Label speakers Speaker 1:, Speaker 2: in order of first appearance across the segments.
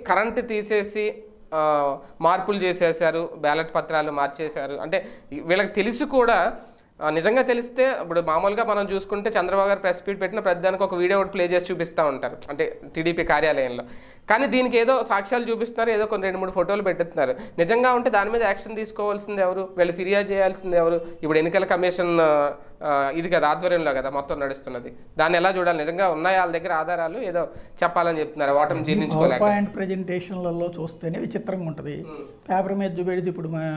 Speaker 1: Current తీసేసి ఆ, మార్పులు చేసేసారు బ్యాలెట్ పత్రాలు మార్చేశారు అంటే వీళ్ళకి తెలిసి కూడా ఆ, నిజంగా తెలిస్తే ఇప్పుడు మామూలుగా మనం చూసుకుంటే చంద్రబాబు గారు ప్రెస్ మీట్ పెట్టిన ప్రతిదానికి ఒక వీడియో ఒకటి ప్లే చేసి చూపిస్తూ ఉంటారు అంటే టీడీపీ కార్యాలయంలో కానీ దీనికి ఏదో సాక్ష్యాలు చూపిస్తున్నారు ఏదో కొన్ని రెండు మూడు ఫోటోలు పెట్టుతున్నారు నిజంగా ఉంటే దాని మీద యాక్షన్ తీసుకోవాల్సింది ఎవరు వీళ్ళు ఫిర్యాదు చేయాల్సింది ఎవరు ఇప్పుడు ఎన్నికల కమిషన్ ఆ, ఆ, ఇది కదా ఆధ్వర్యంలో కదా మొత్తం నడుస్తున్నది దాన్ని ఎలా చూడాలి నిజంగా ఉన్నాయి వాళ్ళ దగ్గర ఆధారాలు ఏదో చెప్పాలని చెప్తున్నారు ఓటమి
Speaker 2: పవర్
Speaker 1: జీర్ణించుకోలేక
Speaker 2: పాయింట్ ప్రజెంటేషన్లలో చూస్తేనే విచిత్రంగా ఉంటుంది పేపర్ మీద చూపెడితే ఇప్పుడు మా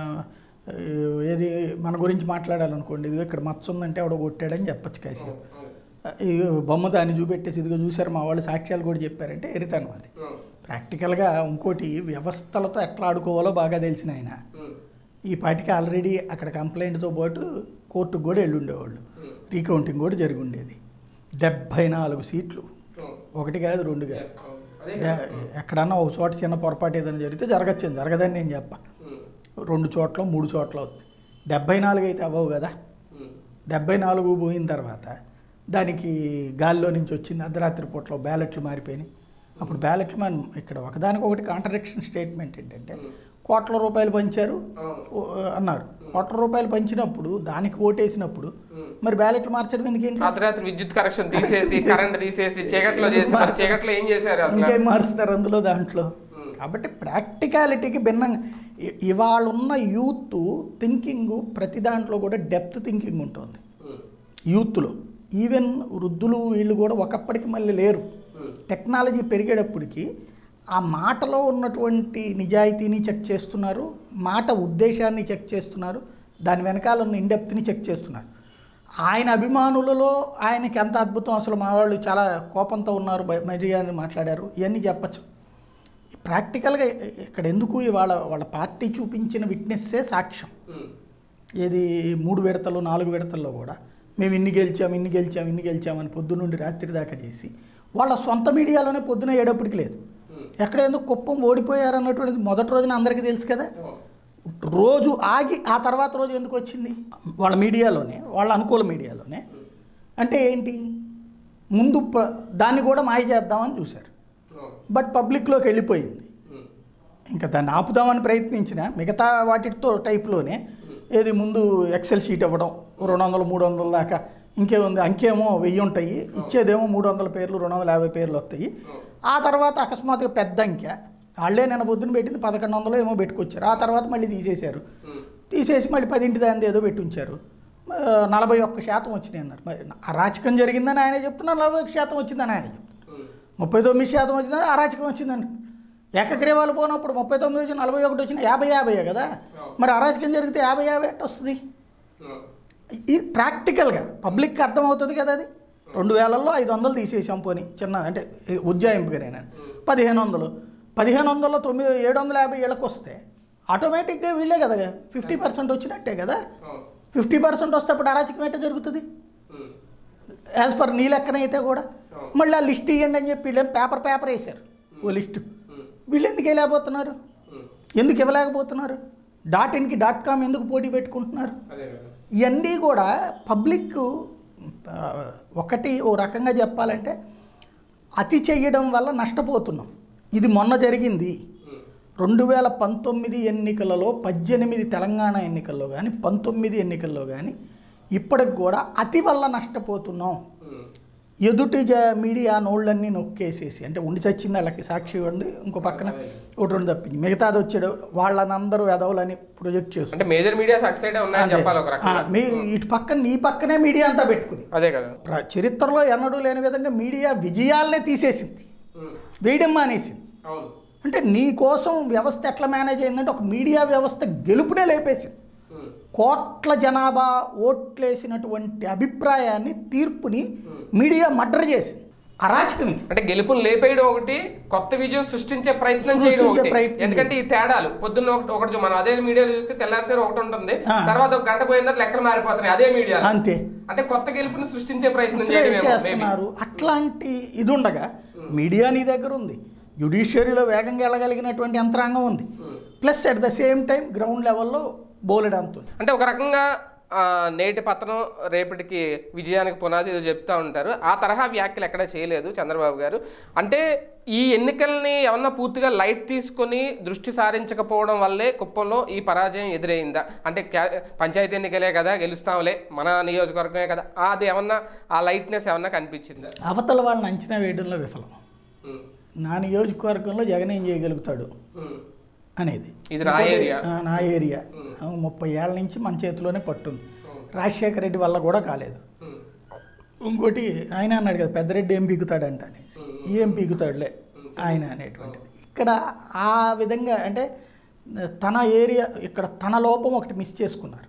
Speaker 2: ఏది మన గురించి మాట్లాడాలనుకోండి ఇదిగో ఇక్కడ మచ్చ ఉందంటే ఎవడో కొట్టాడని చెప్పచ్చు కాసేపు ఈ బొమ్మ దాన్ని చూపెట్టేసి ఇదిగో చూసారు మా వాళ్ళు సాక్ష్యాలు కూడా చెప్పారంటే ఎరితనం అది ప్రాక్టికల్గా ఇంకోటి వ్యవస్థలతో ఎట్లా ఆడుకోవాలో బాగా తెలిసిన ఆయన ఈ పాటికి ఆల్రెడీ అక్కడ కంప్లైంట్తో పాటు కోర్టుకు కూడా వెళ్ళి ఉండేవాళ్ళు రీకౌంటింగ్ కూడా జరిగి ఉండేది డెబ్భై నాలుగు సీట్లు ఒకటి కాదు రెండు కాదు డ- ఎక్కడన్నా ఒక చోట చిన్న పొరపాటు ఏదైనా జరిగితే జరగచ్చు జరగదని నేను చెప్ప రెండు చోట్ల మూడు చోట్ల అవుతుంది డెబ్బై నాలుగు అయితే అవ్వవు కదా డెబ్బై నాలుగు పోయిన తర్వాత దానికి గాల్లో నుంచి వచ్చింది అర్ధరాత్రి పూటలో బ్యాలెట్లు మారిపోయినాయి అప్పుడు బ్యాలెట్లు మనం ఇక్కడ ఒకదానికొకటి కాంట్రడిక్షన్ స్టేట్మెంట్ ఏంటంటే కోట్ల రూపాయలు పంచారు ఓ, అన్నారు కోట్ల రూపాయలు పంచినప్పుడు దానికి ఓటేసినప్పుడు మరి బ్యాలెట్లు మార్చడం ఎందుకేంటి
Speaker 1: అర్ధరాత్రి విద్యుత్ కనెక్షన్ తీసేసి కరెంట్ తీసేసి చీకట్లో చేసి మరి చీకట్లో ఏం చేశారు అసలు
Speaker 2: ఇంకేం మారుస్తారు అందులో దాంట్లో కాబట్టి ప్రాక్టికాలిటీకి భిన్నంగా ఇ- ఇవాళ ఉన్న యూత్ థింకింగ్ ప్రతి దాంట్లో కూడా డెప్త్ థింకింగ్ ఉంటుంది యూత్లో ఈవెన్ వృద్ధులు వీళ్ళు కూడా ఒకప్పటికి మళ్ళీ లేరు టెక్నాలజీ పెరిగేటప్పటికి ఆ మాటలో ఉన్నటువంటి నిజాయితీని చెక్ చేస్తున్నారు మాట ఉద్దేశాన్ని చెక్ చేస్తున్నారు దాని వెనకాల ఉన్న ఇండెప్త్ని చెక్ చేస్తున్నారు ఆయన అభిమానులలో ఆయనకి ఎంత అద్భుతం అసలు మా వాళ్ళు చాలా కోపంతో ఉన్నారు బ- మరి అని మాట్లాడారు ఇవన్నీ చెప్పచ్చు ప్రాక్టికల్గా ఇక్కడ ఎందుకు ఇవాళ వాళ్ళ పార్టీ చూపించిన విట్నెస్సే సాక్ష్యం ఏది మూడు విడతలు నాలుగు విడతల్లో కూడా మేము ఇన్ని గెలిచాం ఇన్ని గెలిచాం ఇన్ని గెలిచామని పొద్దునుండి రాత్రి దాకా చేసి వాళ్ళ సొంత మీడియాలోనే పొద్దున ఏడప్పటికి లేదు ఎక్కడ ఎందుకు కుప్పం ఓడిపోయారు అన్నటువంటిది మొదటి రోజున అందరికీ తెలుసు కదా రోజు ఆగి ఆ తర్వాత రోజు ఎందుకు వచ్చింది వాళ్ళ మీడియాలోనే వాళ్ళ అనుకూల మీడియాలోనే అంటే ఏంటి ముందు ప్ర- దాన్ని కూడా మాయ చేద్దామని చూశారు బట్ పబ్లిక్లోకి వెళ్ళిపోయింది ఇంకా దాన్ని ఆపుదామని ప్రయత్నించిన మిగతా వాటితో టైప్లోనే ఏది ముందు ఎక్సెల్ షీట్ ఇవ్వడం రెండు వందలు మూడు వందల దాకా ఇంకేముంది అంకేమో వెయ్యి ఉంటాయి ఇచ్చేదేమో మూడు వందల పేర్లు రెండు వందల యాభై పేర్లు వస్తాయి ఆ తర్వాత అకస్మాత్తుగా పెద్ద అంకె వాళ్ళే నిన్న పొద్దున పెట్టింది పదకొండు వందలు ఏమో పెట్టుకొచ్చారు ఆ తర్వాత మళ్ళీ తీసేశారు తీసేసి మళ్ళీ పదింటి దాని ఏదో పెట్టి ఉంచారు ఆ, నలభై ఒక్క శాతం వచ్చినాయి అన్నారు మరి అరాచకం జరిగిందని ఆయన చెప్తున్నారు నలభై ఒక్క శాతం వచ్చిందని ఆయన చెప్తున్నారు ముప్పై తొమ్మిది శాతం వచ్చిందని అరాచకం వచ్చిందండి ఏకగ్రీవాలు పోనప్పుడు ముప్పై తొమ్మిది వచ్చి నలభై ఒకటి వచ్చిన యాభై యాభై కదా మరి అరాచకం జరిగితే యాభై యాభై ఎట్ట వస్తుంది ఈ ప్రాక్టికల్గా పబ్లిక్కి అర్థమవుతుంది కదా అది రెండు వేలల్లో ఐదు వందలు తీసేసాం పోని చిన్న అంటే ఈ ఉజ్జాయింపుగా నేను పదిహేను వందలు పదిహేను వందల్లో తొమ్మిది ఏడు వందల యాభై ఏళ్ళకి వస్తే ఆటోమేటిక్గా వీళ్ళే కదా ఫిఫ్టీ పర్సెంట్ వచ్చినట్టే కదా ఫిఫ్టీ పర్సెంట్ వస్తే అప్పుడు అరాచకం ఎట్ట జరుగుతుంది యాజ్ పర్ నీ లెక్కన అయితే కూడా మళ్ళీ ఆ లిస్ట్ ఇవ్వండి అని చెప్పి వీళ్ళు పేపర్ పేపర్ వేశారు ఓ లిస్టు వీళ్ళు ఎందుకు వెళ్ళలేకపోతున్నారు ఎందుకు ఇవ్వలేకపోతున్నారు డాట్ ఇన్కి డాట్ కామ్ ఎందుకు పోటీ పెట్టుకుంటున్నారు
Speaker 1: అదే కదా
Speaker 2: ఇవన్నీ కూడా పబ్లిక్ ఆ, ఒకటి ఓ రకంగా చెప్పాలంటే అతి చెయ్యడం వల్ల నష్టపోతున్నాం ఇది మొన్న జరిగింది రెండు వేల పంతొమ్మిది ఎన్నికలలో పద్దెనిమిది తెలంగాణ ఎన్నికల్లో కానీ పంతొమ్మిది ఎన్నికల్లో కానీ ఇప్పటికి కూడా అతి వల్ల నష్టపోతున్నాం ఎదుటి జ మీడియా నోళ్ళన్నీ నొక్కేసేసి అంటే ఉండి చచ్చింది వాళ్ళకి సాక్షి ఉంది ఇంకో పక్కన ఒకటి రెండు తప్పింది మిగతాది వచ్చాడు వాళ్ళనందరూ ఎదవలని ప్రొజెక్ట్ చేస్తారు
Speaker 1: అంటే మేజర్ మీడియాస్ అటు సైడే ఉన్నాయని చెప్పాలి ఒక
Speaker 2: ఆ,
Speaker 1: రకంగా
Speaker 2: మీ ఇటు పక్కన నీ పక్కనే మీడియా అంతా పెట్టుకుని
Speaker 1: అదే కదా
Speaker 2: ప్ర- చరిత్రలో ఎన్నడూ లేని విధంగా మీడియా విజయాలనే తీసేసింది
Speaker 1: ఉమ్.
Speaker 2: వేయడం మానేసింది
Speaker 1: అవును
Speaker 2: అంటే నీ కోసం వ్యవస్థ ఎట్లా మేనేజ్ అయిందంటే ఒక మీడియా వ్యవస్థ గెలుపునే లేపేసింది
Speaker 1: ఉమ్.
Speaker 2: కోట్ల జనాభా ఓట్లేసినటువంటి అభిప్రాయాన్ని తీర్పుని మీడియా మర్డర్ చేసింది అరాచకం ఇది
Speaker 1: అంటే గెలుపుని లేపేయడం ఒకటి కొత్త విజయం సృష్టించే ప్రయత్నం చేయడం
Speaker 2: సృష్టించే
Speaker 1: ఒకటి
Speaker 2: ప్రయత్నం.
Speaker 1: ఎందుకంటే ఈ తేడాలు పొద్దున్న ఒకటి ఒకటి చూ- మనం అదే మీడియాలో చూస్తే తెల్లారిసారి ఒకటి ఉంటుంది
Speaker 2: ఆ.
Speaker 1: తర్వాత ఒక గంట పోయిన తర్వాత లెక్కలు మారిపోతున్నాయి అదే మీడియా
Speaker 2: అంతే
Speaker 1: అంటే కొత్త గెలుపుని సృష్టించే ప్రయత్నం చేయడం
Speaker 2: చేస్తున్నారు అట్లాంటి ఇది ఉండగా మీడియా నీ దగ్గర ఉంది జ్యుడిషియరీలో వేగంగా వెళ్ళగలిగినటువంటి యంత్రాంగం ఉంది plus at the same time ground లెవెల్లో బోలెడ్ అంత ఉంది
Speaker 1: అంటే ఒక రకంగా ఆ, నేటి పతనం రేపటికి విజయానికి పునాది ఏదో చెప్తా ఉంటారు ఆ తరహా వ్యాఖ్యలు ఎక్కడా చేయలేదు చంద్రబాబు గారు అంటే ఈ ఎన్నికల్ని ఏమన్నా పూర్తిగా లైట్ తీసుకొని దృష్టి సారించకపోవడం వల్లే కుప్పంలో ఈ పరాజయం ఎదురైందా అంటే క్యా- పంచాయతీ ఎన్నికలే కదా గెలుస్తాంలే మన నియోజకవర్గమే కదా అది ఏమన్నా ఆ లైట్నెస్ ఏమన్నా కనిపించిందా
Speaker 2: అవతల వాళ్ళని అంచనా వేయడంలో విఫలం
Speaker 1: ఉమ్,
Speaker 2: నా నియోజకవర్గంలో జగన్ ఏం చేయగలుగుతాడు
Speaker 1: ఉమ్,
Speaker 2: అనేది
Speaker 1: ఇది నా
Speaker 2: ఇంకోటి,
Speaker 1: ఏరియా.
Speaker 2: ఆ, నా ఏరియా ఆ, ముప్పై ఏళ్ళ నుంచి మన చేతిలోనే పట్టుంది రాజశేఖర రెడ్డి వల్ల కూడా కాలేదు
Speaker 1: ఉమ్,
Speaker 2: ఇంకోటి ఆయన అన్నాడు కదా పెద్దరెడ్డి ఏం పీకుతాడంట అనేసి ఏం పీకుతాడులే ఆయన అనేటువంటిది ఇక్కడ ఆ విధంగా అంటే తన ఏరియా ఇక్కడ తన లోపం ఒకటి మిస్ చేసుకున్నారు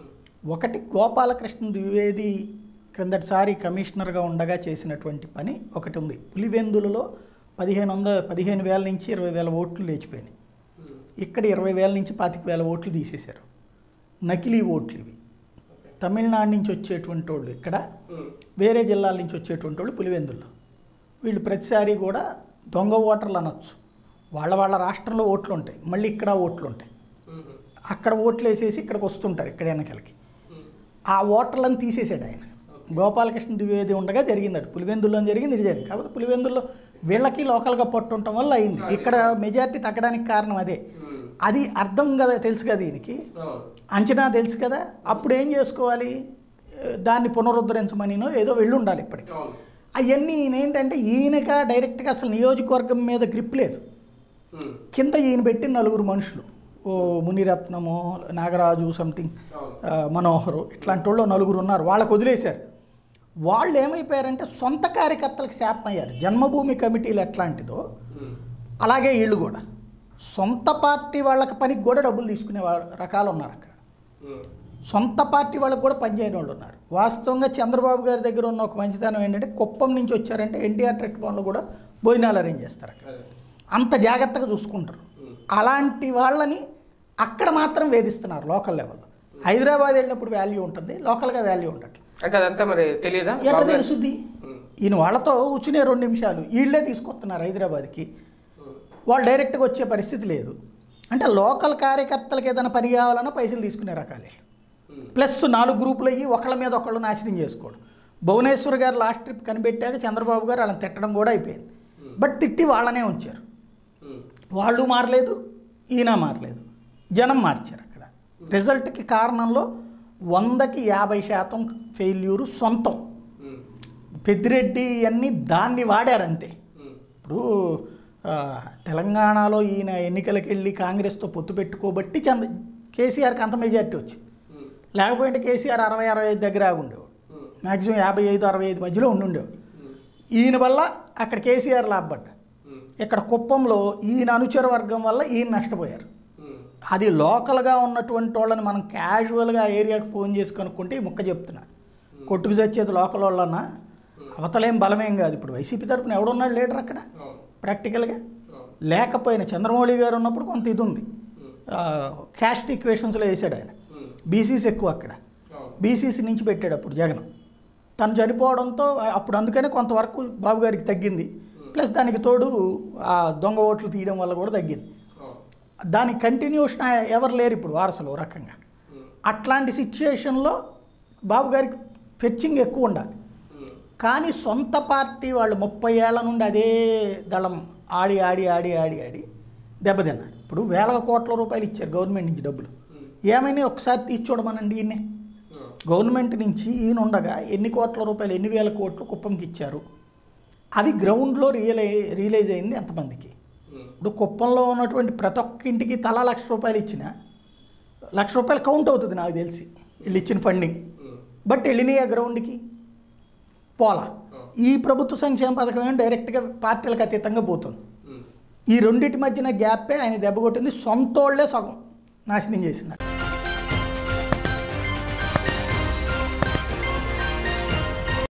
Speaker 2: ఒకటి గోపాలకృష్ణ ద్వివేది క్రిందటిసారి కమిషనర్గా ఉండగా చేసినటువంటి పని ఒకటి ఉంది పులివెందులలో పదిహేను వందల పదిహేను వేల నుంచి ఇరవై వేల ఓట్లు లేచిపోయినాయి
Speaker 1: ఉమ్,
Speaker 2: ఇక్కడ ఇరవై వేల నుంచి పాతిక వేల ఓట్లు తీసేశారు నకిలీ ఓట్లు ఇవి తమిళనాడు నుంచి వచ్చేటువంటి వాళ్ళు ఇక్కడ
Speaker 1: ఉమ్,
Speaker 2: వేరే జిల్లాల నుంచి వచ్చేటువంటి వాళ్ళు పులివెందుల్లో వీళ్ళు ప్రతిసారి కూడా దొంగ ఓటర్లు అనొచ్చు వాళ్ళ వాళ్ళ రాష్ట్రంలో ఓట్లు ఉంటాయి మళ్ళీ ఇక్కడ ఓట్లు ఉంటాయి
Speaker 1: ఉమ్,
Speaker 2: అక్కడ ఓట్లు వేసేసి ఇక్కడికి వస్తుంటారు ఇక్కడ వెనకలకి
Speaker 1: ఉమ్,
Speaker 2: ఆ ఓటర్లను తీసేసాడు ఆయన గోపాలకృష్ణ ద్వివేది ఉండగా జరిగింది అటు పులివెందుల్లో జరిగింది ఇది జరిగింది కాకపోతే పులివెందుల్లో వీళ్ళకి లోకల్గా పట్టుండటం వల్ల అయింది ఇక్కడ మెజారిటీ తగ్గడానికి కారణం అదే
Speaker 1: ఉమ్,
Speaker 2: అది అర్థం కదా తెలుసు కదా దీనికి
Speaker 1: అవును.
Speaker 2: అంచనా తెలుసు కదా అప్పుడు ఏం చేసుకోవాలి ఏ, దాన్ని పునరుద్ధరించమనినో ఏదో వెళ్ళి ఉండాలి ఇప్పటికి
Speaker 1: అవును.
Speaker 2: అవన్నీ ఈయన ఏంటంటే ఈయనగా డైరెక్ట్గా అసలు నియోజకవర్గం మీద గ్రిప్ లేదు
Speaker 1: ఉమ్,
Speaker 2: కింద ఈయన పెట్టిన నలుగురు మనుషులు ఓ మునిరత్నము నాగరాజు సంథింగ్
Speaker 1: అవును.
Speaker 2: మనోహరు ఇట్లాంటి వాళ్ళు నలుగురు ఉన్నారు వాళ్ళకు వదిలేశారు వాళ్ళు ఏమైపోయారంటే సొంత కార్యకర్తలకు శాపం అయ్యారు జన్మభూమి కమిటీలు ఎట్లాంటిదో
Speaker 1: ఉమ్,
Speaker 2: అలాగే వీళ్ళు కూడా సొంత పార్టీ వాళ్ళకి పనికి కూడా డబ్బులు తీసుకునే వాళ్ళ రకాలు ఉన్నారు అక్కడ
Speaker 1: ఉమ్,
Speaker 2: సొంత పార్టీ వాళ్ళకి కూడా పనిచేయని వాళ్ళు ఉన్నారు వాస్తవంగా చంద్రబాబు గారి దగ్గర ఉన్న ఒక మంచితనం ఏంటంటే కుప్పం నుంచి వచ్చారంటే ఎన్టీఆర్ ట్రెట్ భవన్లో కూడా భోజనాలు అరేంజ్ చేస్తారు అక్కడ
Speaker 1: అదే.
Speaker 2: అంత జాగ్రత్తగా చూసుకుంటారు
Speaker 1: ఉమ్,
Speaker 2: అలాంటి వాళ్ళని అక్కడ మాత్రం వేధిస్తున్నారు లోకల్ లెవెల్లో హైదరాబాద్ వెళ్ళినప్పుడు వాల్యూ ఉంటుంది లోకల్గా వాల్యూ ఉండట్లేదు
Speaker 1: అంటే అదంతా మరి తెలియదా
Speaker 2: ఎట్లా తెలుసుద్ది
Speaker 1: ఉమ్,
Speaker 2: ఈయన వాళ్ళతో కూర్చునే రెండు నిమిషాలు వీళ్ళే తీసుకొస్తున్నారు హైదరాబాద్కి
Speaker 1: ఉమ్,
Speaker 2: వాళ్ళు డైరెక్ట్గా వచ్చే పరిస్థితి లేదు అంటే లోకల్ కార్యకర్తలకు ఏదైనా పని కావాలన్నా పైసలు తీసుకునే రకాలే
Speaker 1: ఉమ్,
Speaker 2: ప్లస్ నాలుగు గ్రూపులు అయ్యి ఒకళ్ళ మీద ఒకళ్ళు నాశనం చేసుకోవడం భువనేశ్వర్ గారు లాస్ట్ ట్రిప్ కనిపెట్టాక చంద్రబాబు గారు వాళ్ళని తిట్టడం కూడా అయిపోయింది బట్ తిట్టి వాళ్ళనే ఉంచారు
Speaker 1: ఉమ్,
Speaker 2: వాళ్ళు మారలేదు ఈయన మారలేదు జనం మార్చారు అక్కడ రిజల్ట్కి కారణంలో వందకి యాభై శాతం ఫెయిల్యూరు సొంతం
Speaker 1: ఉమ్,
Speaker 2: పెద్దిరెడ్డి అన్నీ దాన్ని వాడారంతే
Speaker 1: ఉమ్,
Speaker 2: ఇప్పుడు ఆ, తెలంగాణలో ఈయన ఎన్నికలకు వెళ్ళి కాంగ్రెస్తో పొత్తు పెట్టుకోబట్టి చంద్ర కేసీఆర్కి అంత మెజార్టీ వచ్చింది
Speaker 1: ఉమ్,
Speaker 2: లేకపోతే కేసీఆర్ అరవై అరవై ఐదు దగ్గర ఆగుండేవాడు
Speaker 1: ఉమ్,
Speaker 2: మ్యాక్సిమం యాభై ఐదు అరవై ఐదు మధ్యలో ఉండుండేవాడు
Speaker 1: ఉమ్,
Speaker 2: ఈయన వల్ల అక్కడ కేసీఆర్ లాభపడ్డా
Speaker 1: ఉమ్,
Speaker 2: ఇక్కడ కుప్పంలో ఈయన అనుచర వర్గం వల్ల ఈయన నష్టపోయారు
Speaker 1: ఉమ్,
Speaker 2: అది లోకల్గా ఉన్నటువంటి వాళ్ళని మనం క్యాజువల్గా ఆ ఏరియాకి ఫోన్ చేసి కనుక్కుంటే ఈ ముక్క చెప్తున్నా కొట్టుకు చచ్చేది లోకల్ వాళ్ళన్నా అవతలేం బలమేం కాదు ఇప్పుడు వైసీపీ తరపున ఎవడున్నాడు లీడర్ అక్కడ
Speaker 1: అవును,
Speaker 2: ప్రాక్టికల్గా
Speaker 1: అవును,
Speaker 2: లేకపోయినా చంద్రమౌళి గారు ఉన్నప్పుడు కొంత ఇది ఉంది
Speaker 1: ఉమ్,
Speaker 2: క్యాస్ట్ ఈక్వేషన్స్లో వేసాడు ఆయన
Speaker 1: ఉమ్,
Speaker 2: బీసీసీ ఎక్కువ అక్కడ
Speaker 1: అవును,
Speaker 2: బీసీసీ నుంచి పెట్టాడు అప్పుడు జగన్ తను చనిపోవడంతో అప్పుడు అందుకనే కొంతవరకు బాబు గారికి తగ్గింది ప్లస్ దానికి తోడు ఆ దొంగ ఓట్లు తీయడం వల్ల కూడా తగ్గింది
Speaker 1: అవును,
Speaker 2: దాని కంటిన్యూషన్ ఎవరు లేరు ఇప్పుడు వారసులు ఓ రకంగా
Speaker 1: ఉమ్,
Speaker 2: అట్లాంటి సిచ్యుయేషన్లో బాబు గారికి ఫెచ్చింగ్ ఎక్కువ ఉండాలి
Speaker 1: ఉమ్,
Speaker 2: కానీ సొంత పార్టీ వాళ్ళు ముప్పై ఏళ్ల నుండి అదే దళం ఆడి ఆడి ఆడి ఆడి ఆడి దెబ్బతిన్నాడు ఇప్పుడు వేల కోట్ల రూపాయలు ఇచ్చారు గవర్నమెంట్ నుంచి డబ్బులు
Speaker 1: ఉమ్,
Speaker 2: ఏమైనా ఒకసారి తీసి చూడమనండి ఈయన్ని
Speaker 1: ఉమ్,
Speaker 2: గవర్నమెంట్ నుంచి ఈయన ఉండగా ఎన్ని కోట్ల రూపాయలు ఎన్ని వేల కోట్లు కుప్పంకి ఇచ్చారు అవి గ్రౌండ్లో రియలై రియలైజ్ అయింది ఎంతమందికి
Speaker 1: ఉమ్,
Speaker 2: ఇప్పుడు కుప్పంలో ఉన్నటువంటి ప్రతి ఒక్క ఇంటికి తలా లక్ష రూపాయలు ఇచ్చిన లక్ష రూపాయలు కౌంట్ అవుతుంది నాకు తెలిసి వీళ్ళు ఇచ్చిన ఫండింగ్
Speaker 1: ఉమ్,
Speaker 2: బట్ వెళ్ళినాయి ఆ గ్రౌండ్కి పోలా
Speaker 1: అవును,
Speaker 2: ఈ ప్రభుత్వ సంక్షేమ పథకం ఏమో డైరెక్ట్గా పార్టీలకు అతీతంగా పోతుంది
Speaker 1: ఉమ్.
Speaker 2: ఈ రెండింటి మధ్యన గ్యాపే ఆయన దెబ్బ కొట్టింది సొంతోళ్లే సగం నాశనం చేసింది